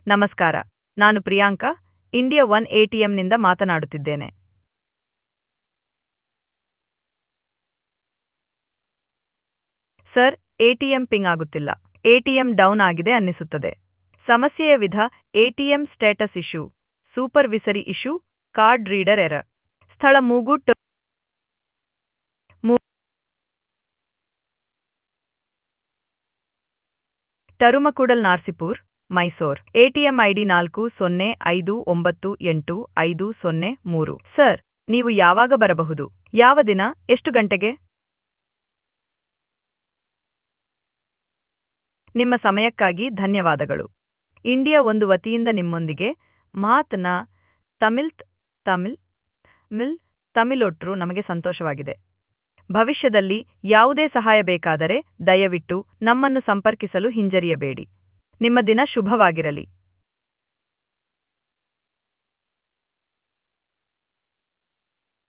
ನಮಸ್ಕಾರ ನಾನು Priyanka India one ಎಟಿಎಂನಿಂದ ಮಾತನಾಡುತ್ತಿದ್ದೇನೆ ಸರ್ ಎಟಿಎಂ ಪಿಂಗ್ ಆಗುತ್ತಿಲ್ಲ ಎಟಿಎಂ ಡೌನ್ ಆಗಿದೆ ಅನ್ನಿಸುತ್ತದೆ ಸಮಸ್ಯೆಯ ವಿಧ ATM status issue supervisory issue card reader error ಸ್ಥಳ ಮೂಗೂಟ್ ಟರುಮಕೂಡಲ್ ನಾರ್ಸಿಪುರ್ ಮೈಸೂರ್ ಎಟಿಎಂ ಐಡಿ ನಾಲ್ಕು ಸೊನ್ನೆ ಐದು ಒಂಬತ್ತು ಎಂಟು ಐದು ಸೊನ್ನೆ ಮೂರು ಸರ್ ನೀವು ಯಾವಾಗ ಬರಬಹುದು ಯಾವ ದಿನ ಎಷ್ಟು ಗಂಟೆಗೆ ನಿಮ್ಮ ಸಮಯಕ್ಕಾಗಿ ಧನ್ಯವಾದಗಳು ಇಂಡಿಯಾ ಒಂದು ವತಿಯಿಂದ ನಿಮ್ಮೊಂದಿಗೆ ಮಾತನ ತಮಿಳ್ ತಮಿಳ್ ಮಿಲ್ ತಮಿಳೊಟ್ರು ನಮಗೆ ಸಂತೋಷವಾಗಿದೆ ಭವಿಷ್ಯದಲ್ಲಿ ಯಾವುದೇ ಸಹಾಯ ಬೇಕಾದರೆ ದಯವಿಟ್ಟು ನಮ್ಮನ್ನು ಸಂಪರ್ಕಿಸಲು ಹಿಂಜರಿಯಬೇಡಿ ನಿಮ್ಮ ದಿನ ಶುಭವಾಗಿರಲಿ